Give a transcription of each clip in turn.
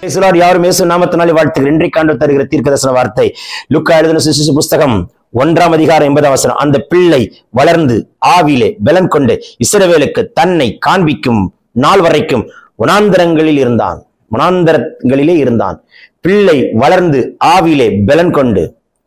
பேசுகிறார் யாரும் இயேசு நாமத்தினாலே வாழ்த்துகிறேன் இன்றைக்கு ஆண்டு தருகிற தீர்க்கதர்சன வார்த்தை லுக்கா எழுதின சுசிசு புஸ்தகம் ஒன்றாம் அதிகாரம் எண்பதாம் வசனம் அந்த பிள்ளை வளர்ந்து ஆவிலே பலன் கொண்டு இஸ்ரவேலுக்கு தன்னை காண்பிக்கும் நாள் வரைக்கும் வனாந்தரங்களில் இருந்தான் வனாந்தரங்களிலே இருந்தான் பிள்ளை வளர்ந்து ஆவிலே பலன் கொண்டு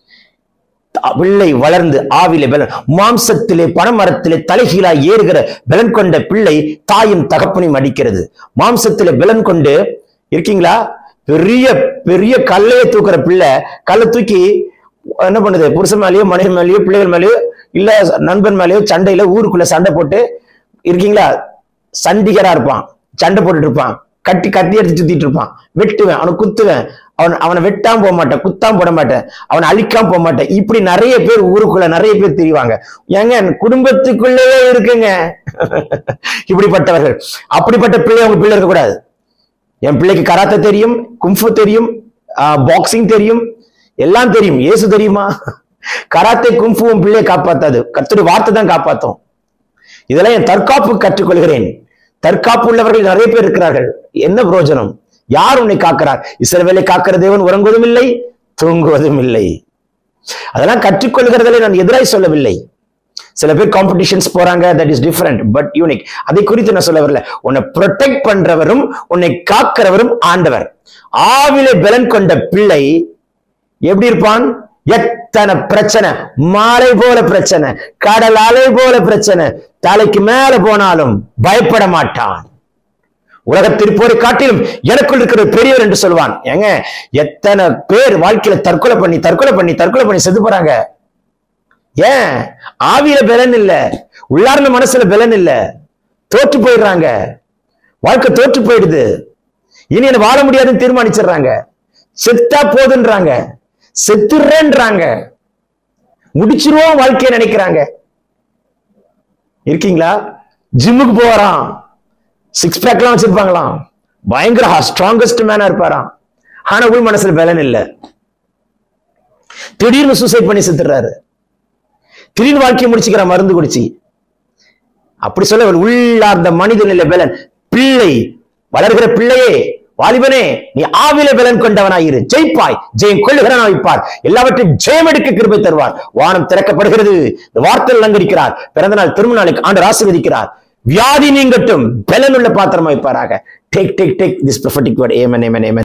பிள்ளை வளர்ந்து ஆவிலே பலன் மாம்சத்திலே பணமரத்திலே தலைகீழாய் ஏறுகிற பலன் கொண்ட பிள்ளை தாயும் தகப்பனையும் அடிக்கிறது மாம்சத்திலே பலன் கொண்டு இருக்கீங்களா பெரிய பெரிய கல்லையை தூக்குற பிள்ளை கல்லை தூக்கி என்ன பண்ணுது புருஷன் மேலேயோ மனைவி மேலேயோ பிள்ளைகள் மேலேயோ இல்ல நண்பன் மேலேயோ சண்டையில ஊருக்குள்ள சண்டை போட்டு இருக்கீங்களா சண்டிகரா இருப்பான் சண்டை போட்டுட்டு இருப்பான் கட்டி கத்தி எடுத்து சுத்திட்டு இருப்பான் வெட்டுவேன் அவனை குத்துவேன் அவன் அவனை வெட்டாம போக மாட்டேன் குத்தாம போட மாட்டேன் அவனை அழிக்காம போக மாட்டேன் இப்படி நிறைய பேர் ஊருக்குள்ள நிறைய பேர் தெரிவாங்க ஏங்க குடும்பத்துக்குள்ளேயே இருக்குங்க இப்படிப்பட்டவர்கள் அப்படிப்பட்ட பிள்ளை உங்க பிள்ளை இருக்கக்கூடாது என் பிள்ளைக்கு கராத்தே தெரியும் கும்ஃபு தெரியும் பாக்ஸிங் தெரியும் எல்லாம் தெரியும் ஏசு தெரியுமா கராத்தே கும்ஃபு உன் பிள்ளையை காப்பாத்தாது கர்த்தருடைய வார்த்தை தான் காப்பாத்தும் இதெல்லாம் என் தற்காப்பு கற்றுக்கொள்கிறேன் தற்காப்பு உள்ளவர்கள் நிறைய பேர் இருக்கிறார்கள் என்ன பிரயோஜனம் யார் உன்னை காக்கிறார் இஸ்ரவேலை காக்கிற தேவன் உறங்குவதும் இல்லை தூங்குவதும் இல்லை அதெல்லாம் கற்றுக்கொள்கிறதிலே நான் எதிராய் சொல்லவில்லை சில பேர் காம்படிஷன்ஸ் போறாங்க that is different but unique அதை குறித்து நான் சொல்ல வரல உன்னை ப்ரொடெக்ட் பண்றவரும் உன்னை காக்கிறவரும் ஆண்டவர் ஆவிலே பலன் கொண்ட பிள்ளை எப்படி இருப்பான் எத்தனை பிரச்சனை மாலை போல பிரச்சனை கடல் அலை போல பிரச்சனை தலைக்கு மேல போனாலும் பயப்பட மாட்டான் உலகத்திருப்போரை காட்டிலும் எனக்குள் இருக்கிற பெரியவர் என்று சொல்வான் ஏங்க எத்தனை பேர் வாழ்க்கையில தற்கொலை பண்ணி தற்கொலை பண்ணி தற்கொலை பண்ணி செத்து போறாங்க ஏன் ஆவியில பலன் இல்ல உள்ளார்ந்த மனசுல பலன் இல்ல தோற்று போயிடுறாங்க வாழ்க்கை தோற்று போயிடுது இனி என்ன வாழ முடியாதுன்னு தீர்மானிச்சிடுறாங்க செத்தா போதுன்றாங்க செத்துறேன்றாங்க முடிச்சிருவோம் வாழ்க்கையை நினைக்கிறாங்க இருக்கீங்களா ஜிம்முக்கு போறான் சிக்ஸ் பேக்லாம் வச்சிருப்பாங்களாம் பயங்கர ஸ்ட்ராங்கஸ்ட் மேனா இருப்பாராம் ஆனா உள் மனசுல பலன் இல்ல திடீர்னு சூசைட் பண்ணி செத்துறாரு திடீர்னு வாழ்க்கையை முடிச்சுக்கிற மருந்து குடிச்சு அப்படி சொல்ல ஒரு உள்ளார்ந்த மனித நிலை பலன் பிள்ளை வளர்கிற பிள்ளையே வாலிபனே நீ ஆவில பலன் கொண்டவனாயிரு ஜெயிப்பாய் ஜெயம் கொள்ளுகிறவன் வைப்பார் எல்லாவற்றையும் ஜெயம் எடுக்க கிருபை தருவார் வானம் திறக்கப்படுகிறது இந்த வார்த்தை அலங்கரிக்கிறார் பிறந்த நாள் திரும்ப நாளைக்கு ஆண்டு ஆசீர்வதிக்கிறார் வியாதி நீங்கட்டும் பலன் உள்ள பாத்திரம் வைப்பாராக take take take this prophetic word amen amen Yemen